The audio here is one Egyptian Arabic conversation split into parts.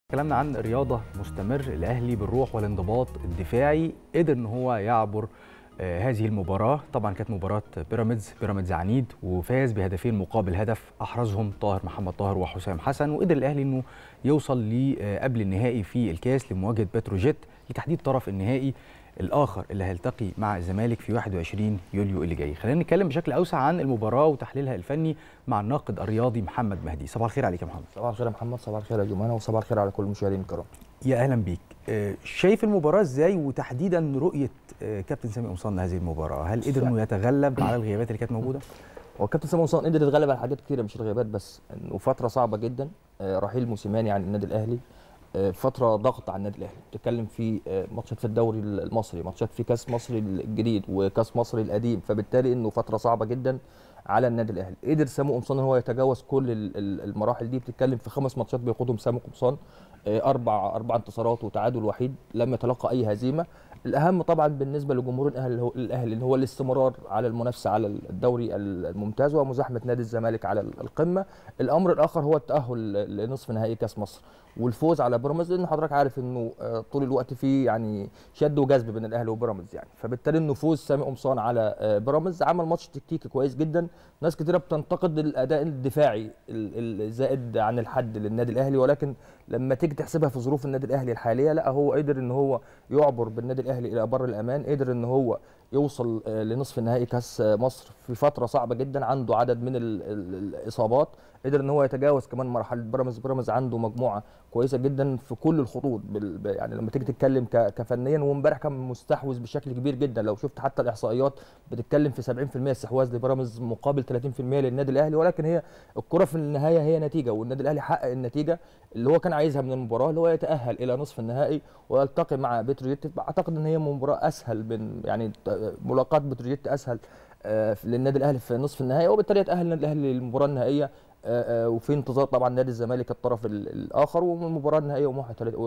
كلامنا عن رياضه مستمر الاهلي بالروح والانضباط الدفاعي قدر ان هو يعبر آه، هذه المباراه طبعا كانت مباراه بيراميدز بيراميدز عنيد وفاز بهدفين مقابل هدف احرزهم طاهر محمد طاهر وحسام حسن وقدر الاهلي انه يوصل ل آه، قبل النهائي في الكاس لمواجهه بتروجيت لتحديد طرف النهائي الاخر اللي هيلتقي مع الزمالك في 21 يوليو اللي جاي خلينا نتكلم بشكل اوسع عن المباراه وتحليلها الفني مع الناقد الرياضي محمد مهدي صباح الخير عليك يا محمد صباح الخير يا محمد صباح الخير يا جمانه وصباح الخير على كل المشاهدين الكرام يا اهلا بيك آه، شايف المباراه ازاي وتحديدا رؤيه آه، كابتن سامي قمصان لهذه المباراه هل قدر انه يتغلب على الغيابات اللي كانت موجوده هو الكابتن سامي قمصان قدر يتغلب على حاجات كتيره مش الغيابات بس انه فتره صعبه جدا آه، رحيل موسيماني عن النادي الاهلي آه، فتره ضغط على النادي الاهلي بتتكلم في آه، ماتشات في الدوري المصري ماتشات في كاس مصر الجديد وكاس مصر القديم فبالتالي انه فتره صعبه جدا على النادي الاهلي قدر سامي قمصان ان هو يتجاوز كل ال- ال- المراحل دي بتتكلم في خمس ماتشات بيقودهم سامي قمصان آه، اربع اربع انتصارات وتعادل وحيد لم يتلقى اي هزيمه الاهم طبعا بالنسبه لجمهور الاهلي هو الاهلي ان هو الاستمرار على المنافسه على الدوري الممتاز ومزاحمه نادي الزمالك على القمه الامر الاخر هو التاهل لنصف نهائي كاس مصر والفوز على بيراميدز لان حضرتك عارف انه آه، طول الوقت في يعني شد وجذب بين الاهلي وبيراميدز يعني فبالتالي انه فوز سامي قمصان على آه، بيراميدز عمل ماتش تكتيكي كويس جدا ناس كتيره بتنتقد الاداء الدفاعي ال- الزائد عن الحد للنادي الاهلي ولكن لما تيجي تحسبها في ظروف النادي الاهلي الحاليه لا هو قدر ان هو يعبر بالنادي الاهلي الى بر الامان قدر ان هو يوصل آه، لنصف نهائي كاس آه، مصر في فتره صعبه جدا عنده عدد من ال- ال- الاصابات قدر ان هو يتجاوز كمان مرحله بيراميدز بيراميدز عنده مجموعه كويسه جدا في كل الخطوط بال- ب- يعني لما تيجي تتكلم ك- كفنيا وامبارح كان مستحوذ بشكل كبير جدا لو شفت حتى الاحصائيات بتتكلم في 70% استحواذ لبيراميدز مقابل 30% للنادي الاهلي ولكن هي الكره في النهايه هي نتيجه والنادي الاهلي حقق النتيجه اللي هو كان عايزها من المباراه اللي هو يتاهل الى نصف النهائي ويلتقي مع بتروجيت اعتقد ان هي مباراه اسهل من يعني ت- ملاقاه بتروجيت اسهل آه، للنادي الاهلي في نصف النهائي وبالتالي يتاهل النادي الاهلي للمباراه النهائيه آه، آه، وفي انتظار طبعا نادي الزمالك الطرف ال- الاخر والمباراه النهائيه يوم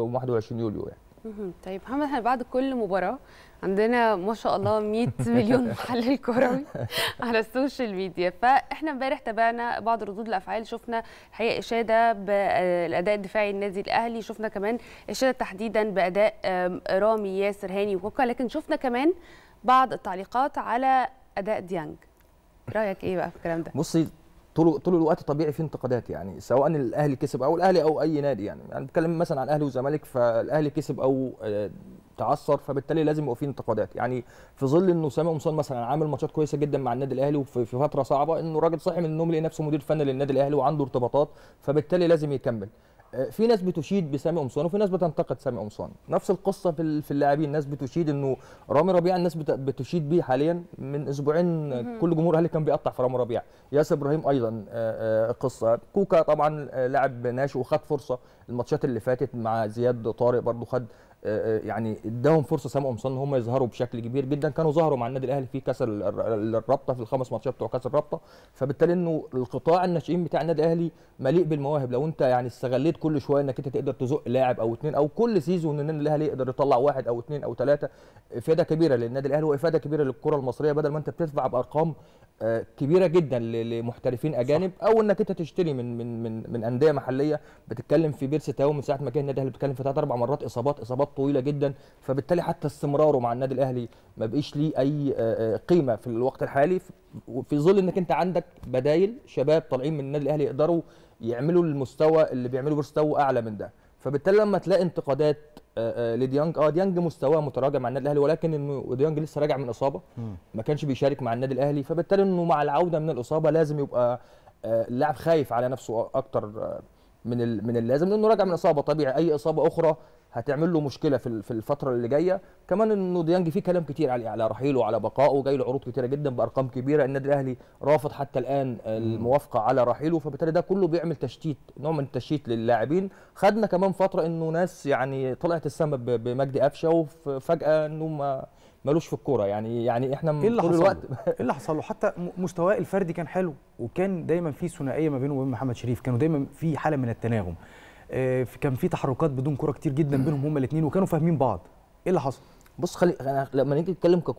21 يوليو يعني مهم. طيب محمد احنا بعد كل مباراة عندنا ما شاء الله 100 مليون محلل كروي على السوشيال ميديا فاحنا امبارح تابعنا بعض ردود الافعال شفنا الحقيقه اشاده بالاداء الدفاعي النادي الاهلي شفنا كمان اشاده تحديدا باداء آم، رامي ياسر هاني وكوكا لكن شفنا كمان بعض التعليقات على اداء ديانج رايك ايه بقى في الكلام ده بصي طول طول الوقت طبيعي في انتقادات يعني سواء الاهلي كسب او الاهلي او اي نادي يعني يعني بتكلم مثلا عن الاهلي والزمالك فالاهلي كسب او آه، تعثر فبالتالي لازم يبقى في انتقادات يعني في ظل انه سامي قمصان مثلا عامل ماتشات كويسه جدا مع النادي الاهلي وفي في فتره صعبه انه راجل صاحي من النوم لقى نفسه مدير فني للنادي الاهلي وعنده ارتباطات فبالتالي لازم يكمل آه، في ناس بتشيد بسامي قمصان وفي ناس بتنتقد سامي قمصان نفس القصه في ال- في اللاعبين ناس بتشيد انه رامي ربيعه الناس بت- بتشيد بيه حاليا من اسبوعين آه، كل جمهور الاهلي كان بيقطع في رامي ربيعه ياسر ابراهيم ايضا آه، آه، قصه كوكا طبعا آه، لاعب ناشئ وخد فرصه الماتشات اللي فاتت مع زياد طارق برضو خد آه، آه، يعني اداهم فرصه سامي قمصان ان هم يظهروا بشكل كبير جدا كانوا ظهروا مع النادي الاهلي في كاس ال- ال- الرابطه في الخمس ماتشات بتوع كاس الرابطه فبالتالي انه القطاع الناشئين بتاع النادي الاهلي مليء بالمواهب لو انت يعني استغليت كل شويه انك انت تقدر تزق لاعب او اثنين او كل سيزون ان النادي الاهلي يقدر يطلع واحد او اثنين او ثلاثه افاده كبيره للنادي الاهلي وافاده كبيره للكره المصريه بدل ما انت بتدفع بارقام آه، كبيره جدا ل- لمحترفين اجانب او انك انت تشتري من من من من انديه محليه بتتكلم في بيرسي تاو من ساعه ما كان النادي الاهلي بتتكلم في ثلاث اربع مرات اصابات اصابات طويله جدا فبالتالي حتى استمراره مع النادي الاهلي ما بقيش ليه اي آه، آه، قيمه في الوقت الحالي في ظل انك انت عندك بدايل شباب طالعين من النادي الاهلي يقدروا يعملوا المستوى اللي بيعملوا بيرسي تاو اعلى من ده فبالتالي لما تلاقي انتقادات آه، آه، لديانج اه ديانج مستواه متراجع مع النادي الاهلي ولكن انه ديانج لسه راجع من اصابه ما كانش بيشارك مع النادي الاهلي فبالتالي انه مع العوده من الاصابه لازم يبقى آه، اللاعب خايف على نفسه اكتر آه، من ال- من اللازم لانه راجع من اصابه طبيعي اي اصابه اخرى هتعمل له مشكله في ال- في الفتره اللي جايه كمان انه ديانج فيه كلام كتير على على رحيله وعلى بقائه جاي له عروض كتيره جدا بارقام كبيره النادي الاهلي رافض حتى الان الموافقه على رحيله فبالتالي ده كله بيعمل تشتيت نوع من التشتيت للاعبين خدنا كمان فتره انه ناس يعني طلعت السما ب- بمجدي قفشه وفجاه انه ما ملوش في الكوره يعني يعني احنا ايه اللي طول حصل الوقت له؟ ايه اللي حصل له حتى م- مستواه الفردي كان حلو وكان دايما في ثنائيه ما بينه وبين محمد شريف كانوا دايما في حاله من التناغم آه، في- كان في تحركات بدون كره كتير جدا بينهم هما الاثنين وكانوا فاهمين بعض ايه اللي حصل بص خلي أنا لما نيجي نتكلم ككوره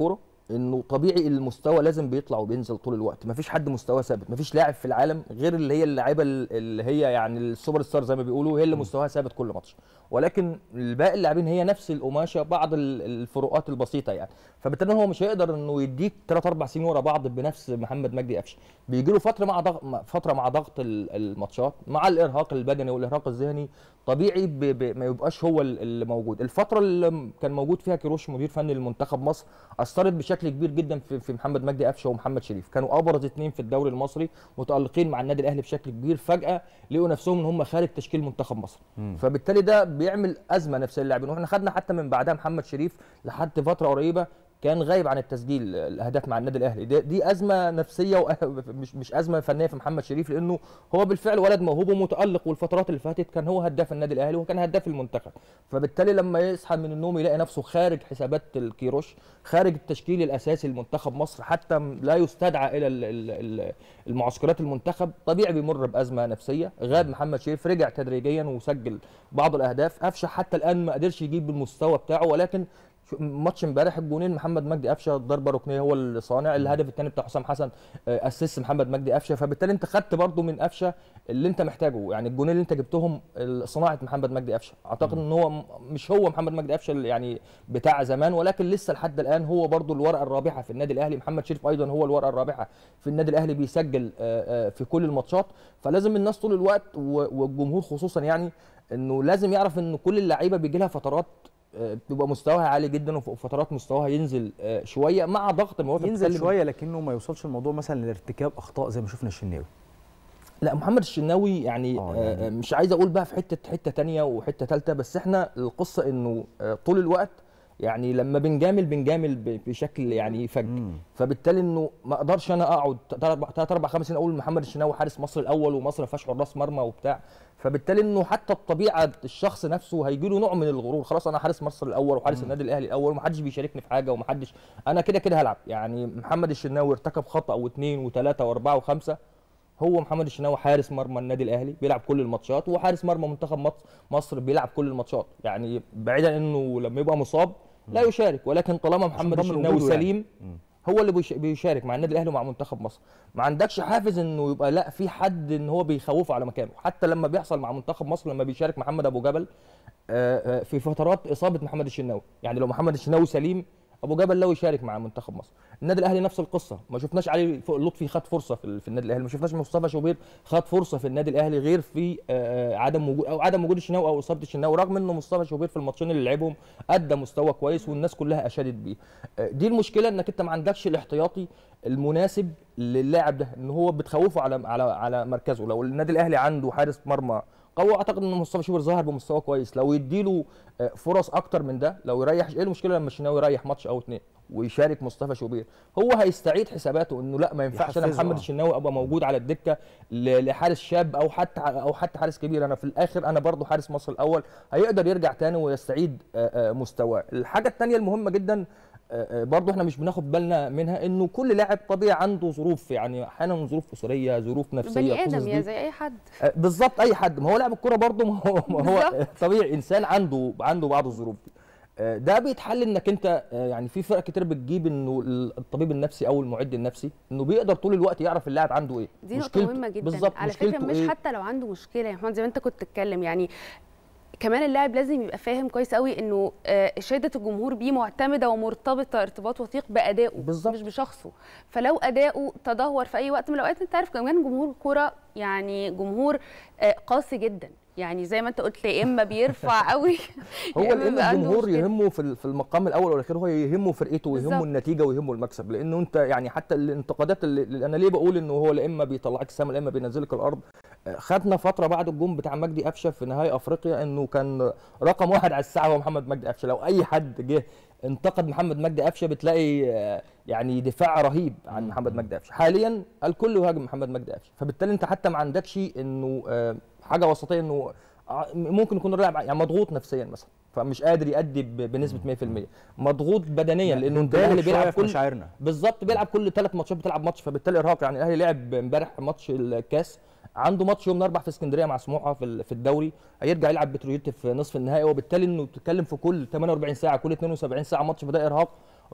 انه طبيعي المستوى لازم بيطلع وبينزل طول الوقت مفيش حد مستواه ثابت مفيش لاعب في العالم غير اللي هي اللعيبه اللي هي يعني السوبر ستار زي ما بيقولوا هي اللي مستواها ثابت كل ماتش ولكن باقي اللاعبين هي نفس القماشه بعض ال- الفروقات البسيطه يعني فبالتالي هو مش هيقدر انه يديك 3 4 سنين ورا بعض بنفس محمد مجدي قفشه بيجي له فتره مع ضغط مع- فتره مع ضغط ال- الماتشات مع الارهاق البدني والارهاق الذهني طبيعي ب... ب... ما يبقاش هو ال- اللي موجود الفتره اللي كان موجود فيها كيروش مدير فني لمنتخب مصر اثرت بشكل كبير جدا في, في محمد مجدي قفشه ومحمد شريف كانوا ابرز اثنين في الدوري المصري متالقين مع النادي الاهلي بشكل كبير فجاه لقوا نفسهم ان هم خارج تشكيل منتخب مصر فبالتالي ده بيعمل ازمه نفسيه للاعبين واحنا خدنا حتى من بعدها محمد شريف لحد فتره قريبه كان غايب عن التسجيل الاهداف مع النادي الاهلي دي, دي ازمه نفسيه ومش مش ازمه فنيه في محمد شريف لانه هو بالفعل ولد موهوب ومتالق والفترات اللي فاتت كان هو هداف النادي الاهلي وكان هداف المنتخب فبالتالي لما يصحى من النوم يلاقي نفسه خارج حسابات الكيروش خارج التشكيل الاساسي لمنتخب مصر حتى لا يستدعى الى ال- ال- ال- المعسكرات المنتخب طبيعي بيمر بازمه نفسيه غاب محمد شريف رجع تدريجيا وسجل بعض الاهداف قفشه حتى الان ما قدرش يجيب المستوى بتاعه ولكن شو- ماتش امبارح الجونين محمد مجدي قفشه ضربه ركنيه هو اللي صانع الهدف الثاني بتاع حسام حسن آه، اسيس محمد مجدي قفشه فبالتالي انت خدت برضو من قفشه اللي انت محتاجه يعني الجونين اللي انت جبتهم ال- صناعه محمد مجدي قفشه اعتقد ان هو م- مش هو محمد مجدي قفشه اللي يعني بتاع زمان ولكن لسه لحد الان هو برضو الورقه الرابحه في النادي الاهلي محمد شريف ايضا هو الورقه الرابحه في النادي الاهلي بيسجل آه، آه، في كل الماتشات فلازم الناس طول الوقت و- والجمهور خصوصا يعني انه لازم يعرف ان كل اللعيبه بيجي لها فترات آه، بتبقى مستواها عالي جدا وف- وفترات مستواها ينزل آه، شويه مع ضغط المواقف ينزل شويه لكنه ما يوصلش الموضوع مثلا لارتكاب اخطاء زي ما شفنا الشناوي لا محمد الشناوي يعني, آه، آه يعني- يعني مش عايز اقول بقى في حته حته تانية وحته ثالثه بس احنا القصه انه آه طول الوقت يعني لما بنجامل بنجامل ب- بشكل يعني فج مم. فبالتالي انه ما اقدرش انا اقعد ثلاث اربع خمس سنين اقول محمد الشناوي حارس مصر الاول ومصر ما فيهاش حراس مرمى وبتاع فبالتالي انه حتى الطبيعه الشخص نفسه هيجي له نوع من الغرور خلاص انا حارس مصر الاول وحارس النادي الاهلي الاول ومحدش بيشاركني في حاجه ومحدش انا كده كده هلعب يعني محمد الشناوي ارتكب خطا واثنين وثلاثه واربعه وخمسه هو محمد الشناوي حارس مرمى النادي الاهلي بيلعب كل الماتشات وحارس مرمى منتخب مصر مصر بيلعب كل الماتشات يعني بعيدا انه لما يبقى مصاب لا يشارك ولكن طالما محمد ضمن الشناوي وجوده يعني. سليم مم. هو اللي بيش- بيشارك مع النادي الاهلي ومع منتخب مصر ما عندكش حافز انه يبقى لا في حد ان هو بيخوفه على مكانه حتى لما بيحصل مع منتخب مصر لما بيشارك محمد ابو جبل آه، آه، في فترات اصابه محمد الشناوي يعني لو محمد الشناوي سليم ابو جبل لو يشارك مع منتخب مصر النادي الاهلي نفس القصه ما شفناش علي ف- لطفي خد فرصه في, ال- في النادي الاهلي ما شفناش مصطفى شوبير خد فرصه في النادي الاهلي غير في آه، عدم وجود او عدم وجود الشناوي او اصابه الشناوي رغم انه مصطفى شوبير في الماتشين اللي لعبهم ادى مستوى كويس والناس كلها اشادت بيه آه، دي المشكله انك انت ما عندكش الاحتياطي المناسب للاعب ده ان هو بتخوفه على على على مركزه لو النادي الاهلي عنده حارس مرمى قوي اعتقد ان مصطفى شوبير ظاهر بمستوى كويس لو يديله آه، فرص اكتر من ده لو يريح ايه المشكله لما الشناوي يريح ماتش او اتنين ويشارك مصطفى شوبير هو هيستعيد حساباته انه لا ما ينفعش انا يحفزه، محمد آه. الشناوي ابقى موجود على الدكه ل- لحارس شاب او حتى او حتى حارس كبير انا في الاخر انا برضو حارس مصر الاول هيقدر يرجع تاني ويستعيد آه، آه، مستواه الحاجه الثانيه المهمه جدا آه، آه، برضو احنا مش بناخد بالنا منها انه كل لاعب طبيعي عنده ظروف يعني احيانا ظروف اسريه ظروف نفسيه بني القصص ادم دي. يا زي اي حد آه، بالظبط اي حد ما هو لاعب الكوره برضه ما هو ما هو بالظبط. طبيعي انسان عنده عنده بعض الظروف دي آه، ده بيتحل انك انت آه، يعني في فرق كتير بتجيب انه الطبيب النفسي او المعد النفسي انه بيقدر طول الوقت يعرف اللاعب عنده ايه دي نقطة مشكلته- مهمة جدا بالظبط على فكرة مشكلته مش إيه؟ حتى لو عنده مشكلة يا محمد زي ما انت كنت تتكلم يعني كمان اللاعب لازم يبقى فاهم كويس قوي انه آه، اشاده الجمهور بيه معتمده ومرتبطه ارتباط وثيق بادائه بالظبط. مش بشخصه فلو اداؤه تدهور في اي وقت من الاوقات انت عارف كمان جمهور الكوره يعني جمهور آه، قاسي جدا يعني زي ما انت قلت يا اما بيرفع قوي هو يا إما لان بيبقى عنده الجمهور مشكلة. يهمه في ال- في المقام الاول والاخير هو يهمه فرقته ويهمه بالظبط. النتيجه ويهمه المكسب لانه انت يعني حتى الانتقادات اللي اللي انا ليه بقول انه هو لا اما بيطلعك السما لا اما بينزلك الارض آه، خدنا فتره بعد الجون بتاع مجدي قفشه في نهائي افريقيا انه كان رقم واحد على الساعه هو محمد مجدي قفشه لو اي حد جه انتقد محمد مجدي قفشه بتلاقي آه، يعني دفاع رهيب عن محمد مجدي قفشه حاليا الكل يهاجم محمد مجدي قفشه فبالتالي انت حتى ما عندكش انه آه، حاجه وسطيه انه ع- ممكن يكون اللاعب يعني مضغوط نفسيا مثلا فمش قادر يأدي ب- بنسبه 100% مضغوط بدنيا لانه انت الاهلي بيلعب في كل مشاعرنا بالظبط بيلعب كل ثلاث ماتشات بتلعب ماتش فبالتالي ارهاق يعني الاهلي لعب امبارح ماتش الكاس عنده ماتش يوم الاربعاء في اسكندريه مع سموحه في ال- في الدوري هيرجع يلعب بتروجيت في نصف النهائي وبالتالي انه بتتكلم في كل 48 ساعه كل 72 ساعه ماتش فده ارهاق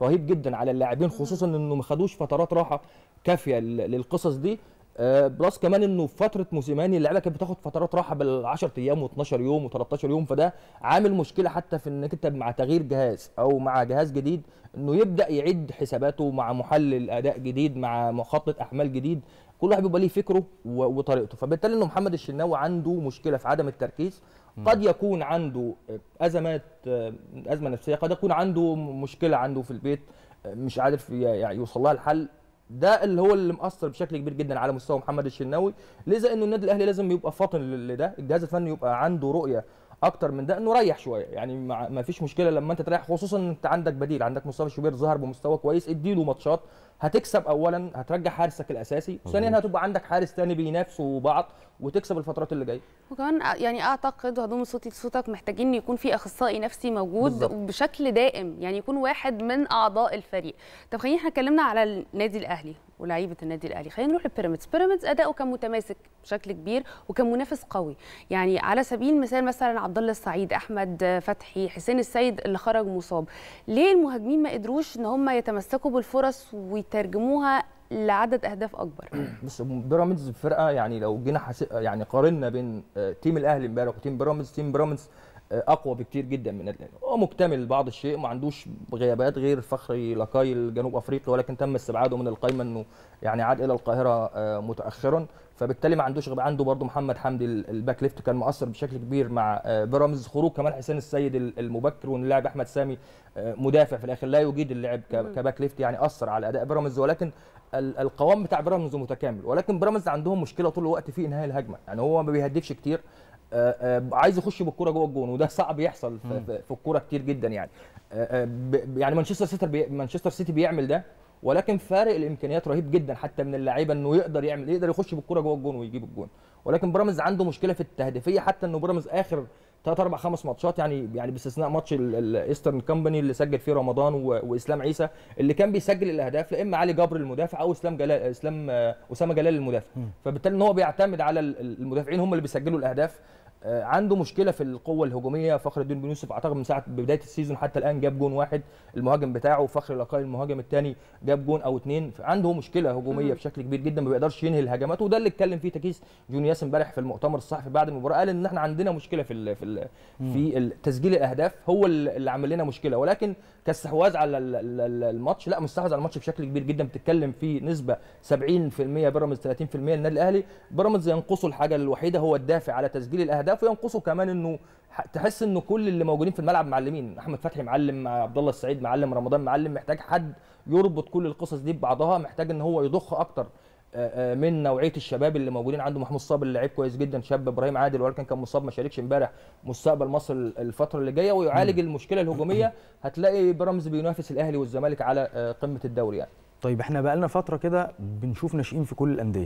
رهيب جدا على اللاعبين خصوصا انه ما خدوش فترات راحه كافيه لل- للقصص دي آه، بلس كمان انه في فتره موسيماني اللعيبه كانت بتاخد فترات راحه بال 10 ايام و12 يوم و13 يوم فده عامل مشكله حتى في انك انت مع تغيير جهاز او مع جهاز جديد انه يبدا يعيد حساباته مع محلل اداء جديد مع مخطط احمال جديد كل واحد بيبقى ليه فكره و- وطريقته فبالتالي انه محمد الشناوي عنده مشكله في عدم التركيز قد يكون عنده ازمات ازمه نفسيه قد يكون عنده مشكله عنده في البيت مش عارف ي- يعني يوصل لها الحل ده اللي هو اللي مأثر بشكل كبير جدا على مستوى محمد الشناوي لذا انه النادي الاهلي لازم يبقى فاطن لل- لده الجهاز الفني يبقى عنده رؤيه اكتر من ده انه ريح شويه يعني ما ما فيش مشكله لما انت تريح خصوصا ان انت عندك بديل عندك مصطفى شوبير ظهر بمستوى كويس اديله ماتشات هتكسب اولا هترجع حارسك الاساسي ثانيا هتبقى عندك حارس تاني بينافسوا بعض وتكسب الفترات اللي جايه وكمان يعني اعتقد وهضم صوتي لصوتك محتاجين إن يكون في اخصائي نفسي موجود بالظبط. بشكل دائم يعني يكون واحد من اعضاء الفريق طب خلينا احنا اتكلمنا على النادي الاهلي ولاعيبه النادي الاهلي خلينا نروح لبيراميدز بيراميدز اداؤه كان متماسك بشكل كبير وكان منافس قوي يعني على سبيل المثال مثلا عبد الله السعيد احمد فتحي حسين السيد اللي خرج مصاب ليه المهاجمين ما قدروش ان هم يتمسكوا بالفرص ويترجموها لعدد اهداف اكبر بص بيراميدز فرقه يعني لو جينا حس... يعني قارنا بين آه، تيم الاهلي امبارح وتيم بيراميدز تيم بيراميدز آه، اقوى بكتير جدا من النادي الاهلي هو مكتمل بعض الشيء ما عندوش غيابات غير فخري لاكاي الجنوب افريقي ولكن تم استبعاده من القائمه انه يعني عاد الى القاهره آه، متاخرا فبالتالي ما عندوش غياب عنده برضه محمد حمدي ال- الباك ليفت كان مؤثر بشكل كبير مع آه، بيراميدز خروج كمان حسين السيد ال- المبكر وان اللاعب احمد سامي آه، مدافع في الاخر لا يجيد اللعب ك- كباك ليفت يعني اثر على اداء بيراميدز ولكن ال- القوام بتاع بيراميدز متكامل ولكن بيراميدز عندهم مشكله طول الوقت في انهاء الهجمه يعني هو ما بيهدفش كتير آه، آه، عايز يخش بالكره جوه الجون وده صعب يحصل في, في, في الكوره كتير جدا يعني آه، آه، ب- يعني مانشستر سيتي بي مانشستر سيتي بيعمل ده ولكن فارق الامكانيات رهيب جدا حتى من اللعيبه انه يقدر يعمل يقدر يخش بالكره جوه الجون ويجيب الجون ولكن بيراميدز عنده مشكله في التهديفيه حتى انه بيراميدز اخر ثلاث اربع خمس ماتشات يعني يعني باستثناء ماتش الايسترن كومباني اللي سجل فيه رمضان و- واسلام عيسى اللي كان بيسجل الاهداف لا اما علي جبر المدافع او اسلام جلال اسلام آه، اسامه جلال المدافع فبالتالي ان هو بيعتمد على ال- ال- المدافعين هم اللي بيسجلوا الاهداف آه، عنده مشكله في القوه الهجوميه فخر الدين بن يوسف اعتقد من ساعه بدايه السيزون حتى الان جاب جون واحد المهاجم بتاعه فخر لقاي المهاجم الثاني جاب جون او اثنين عنده مشكله هجوميه بشكل كبير جدا ما بيقدرش ينهي الهجمات وده اللي اتكلم فيه تكيس جونياس امبارح في المؤتمر الصحفي بعد المباراه قال ان احنا عندنا مشكله في ال في ال في ال- تسجيل الاهداف هو اللي اللي عامل لنا مشكله ولكن كاستحواذ على ال- ال- ال- الماتش لا مستحوذ على الماتش بشكل كبير جدا بتتكلم في نسبه 70% بيراميدز 30% النادي الاهلي بيراميدز ينقصه الحاجه الوحيده هو الدافع على تسجيل الاهداف وينقصه كمان انه ح- تحس انه كل اللي موجودين في الملعب معلمين احمد فتحي معلم عبد الله السعيد معلم رمضان معلم محتاج حد يربط كل القصص دي ببعضها محتاج ان هو يضخ اكتر آه، آه، من نوعيه الشباب اللي موجودين عنده محمود صابر اللي لعيب كويس جدا شاب ابراهيم عادل ولكن كان مصاب ما شاركش امبارح مستقبل مصر الفتره اللي جايه ويعالج المشكله الهجوميه هتلاقي بيراميدز بينافس الاهلي والزمالك على آه، قمه الدوري يعني طيب احنا بقالنا فتره كده بنشوف ناشئين في كل الانديه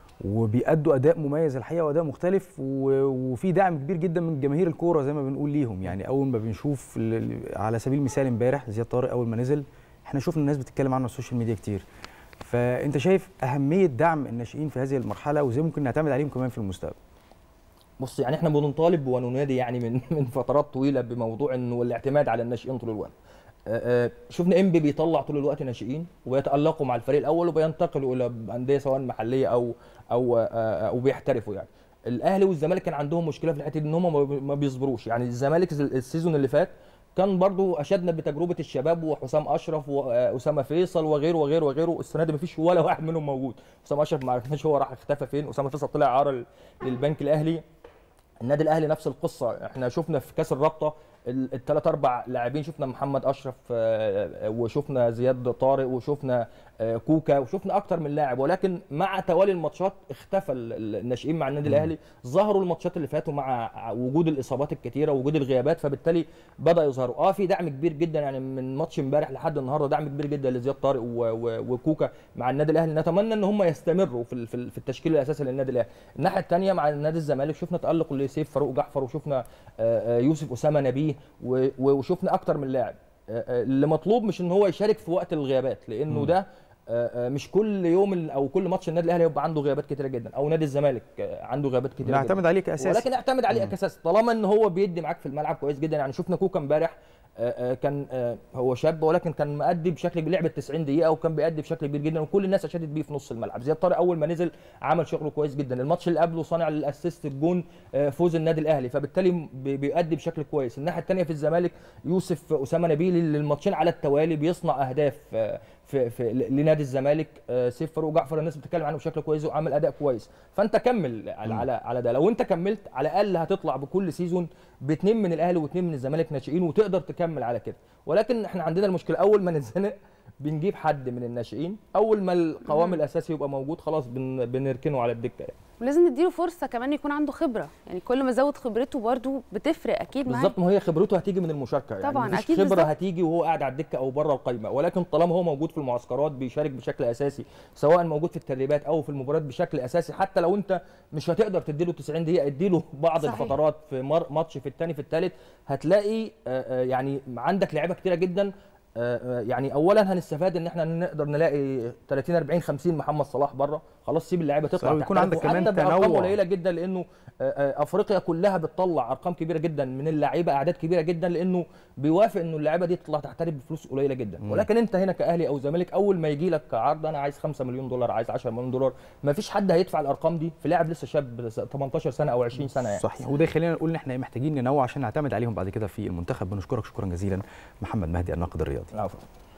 وبيأدوا اداء مميز الحقيقه واداء مختلف و- وفي دعم كبير جدا من جماهير الكوره زي ما بنقول ليهم يعني اول ما بنشوف ال- ال- على سبيل المثال امبارح زياد طارق اول ما نزل احنا شفنا الناس بتتكلم عنه على السوشيال ميديا كتير فانت شايف اهميه دعم الناشئين في هذه المرحله وازاي ممكن نعتمد عليهم كمان في المستقبل بص يعني احنا بنطالب وننادي يعني من من فترات طويله بموضوع انه الاعتماد على الناشئين طول الوقت آه، آه، شفنا انبي بيطلع طول الوقت ناشئين وبيتالقوا مع الفريق الاول وبينتقلوا الى انديه سواء محليه او او آه، او بيحترفوا يعني الاهلي والزمالك كان عندهم مشكله في الحته دي ان هم ما بي- ما بيصبروش يعني الزمالك السيزون اللي فات كان برضو اشدنا بتجربه الشباب وحسام اشرف واسامه فيصل وغيره وغيره وغيره السنه دي مفيش ولا واحد منهم موجود حسام اشرف ما عرفناش هو راح اختفى فين اسامه فيصل طلع عاره للبنك الاهلي النادي الاهلي نفس القصه احنا شفنا في كاس الرابطه الثلاث اربع لاعبين شفنا محمد اشرف آه، وشفنا زياد طارق وشفنا آه، كوكا وشفنا اكتر من لاعب ولكن مع توالي الماتشات اختفى ال- ال- الناشئين مع النادي الاهلي ظهروا الماتشات اللي فاتوا مع وجود الاصابات الكتيره ووجود الغيابات فبالتالي بدا يظهروا اه في دعم كبير جدا يعني من ماتش امبارح لحد النهارده دعم كبير جدا لزياد طارق و- و- وكوكا مع النادي الاهلي نتمنى ان هم يستمروا في ال- في ال- في التشكيل الاساسي للنادي الاهلي الناحيه الثانيه مع نادي الزمالك شفنا تالق لسيف فاروق جعفر وشفنا آه، آه، يوسف اسامه نبيه و- و- وشفنا اكتر من لاعب آه، آه، اللي مطلوب مش ان هو يشارك في وقت الغيابات لانه ده آه، آه، مش كل يوم ال- او كل ماتش النادي الاهلي يبقى عنده غيابات كتيره جدا او نادي الزمالك آه، عنده غيابات كتيره جدا نعتمد عليه كاساس ولكن اعتمد عليه كاساس طالما ان هو بيدي معاك في الملعب كويس جدا يعني شفنا كوكا امبارح آه، آه، كان آه، هو شاب ولكن كان مأدي بشكل كبير لعبه 90 دقيقه وكان بيأدي بشكل كبير جدا وكل الناس اشادت بيه في نص الملعب زياد طارق اول ما نزل عمل شغله كويس جدا الماتش اللي قبله صانع الاسيست الجون آه، فوز النادي الاهلي فبالتالي بي- بيأدي بشكل كويس الناحيه الثانيه في الزمالك يوسف اسامه نبيل اللي الماتشين على التوالي بيصنع اهداف آه، في, في لنادي الزمالك آه، سيف فاروق جعفر الناس بتتكلم عنه بشكل كويس وعامل اداء كويس فانت كمل على على على ده لو انت كملت على الاقل هتطلع بكل سيزون باثنين من الاهلي واثنين من الزمالك ناشئين وتقدر تكمل على كده ولكن احنا عندنا المشكله اول ما نتزنق بنجيب حد من الناشئين اول ما القوام الاساسي يبقى موجود خلاص بن بنركنه على الدكه يعني. ولازم نديله فرصه كمان يكون عنده خبره يعني كل ما زود خبرته برضو بتفرق اكيد معاه بالظبط ما هي خبرته هتيجي من المشاركه يعني طبعاً، مفيش أكيد خبره بالظبط. هتيجي وهو قاعد على الدكه او بره القايمه ولكن طالما هو موجود في المعسكرات بيشارك بشكل اساسي سواء موجود في التدريبات او في المباريات بشكل اساسي حتى لو انت مش هتقدر تديله 90 دقيقه اديله بعض صحيح. الفترات في مر- ماتش في الثاني في الثالث هتلاقي آه، آه، يعني عندك لعيبه كتيره جدا آه، آه، يعني اولا هنستفاد ان احنا نقدر نلاقي 30 40 50 محمد صلاح بره خلاص سيب اللعيبه تطلع صحيح، ويكون تحترف، عندك كمان وحتى بأرقام تنوع. قليله جدا لانه آه، آه، افريقيا كلها بتطلع ارقام كبيره جدا من اللعيبه اعداد كبيره جدا لانه بيوافق انه اللعيبه دي تطلع تحترف بفلوس قليله جدا ولكن انت هنا كاهلي او زمالك اول ما يجي لك عرض انا عايز 5 مليون دولار عايز 10 مليون دولار ما فيش حد هيدفع الارقام دي في لاعب لسه شاب 18 سنه او 20 سنه يعني صحيح وده يخلينا نقول ان احنا محتاجين ننوع عشان نعتمد عليهم بعد كده في المنتخب بنشكرك شكرا جزيلا محمد مهدي الناقد الرياضي العفو.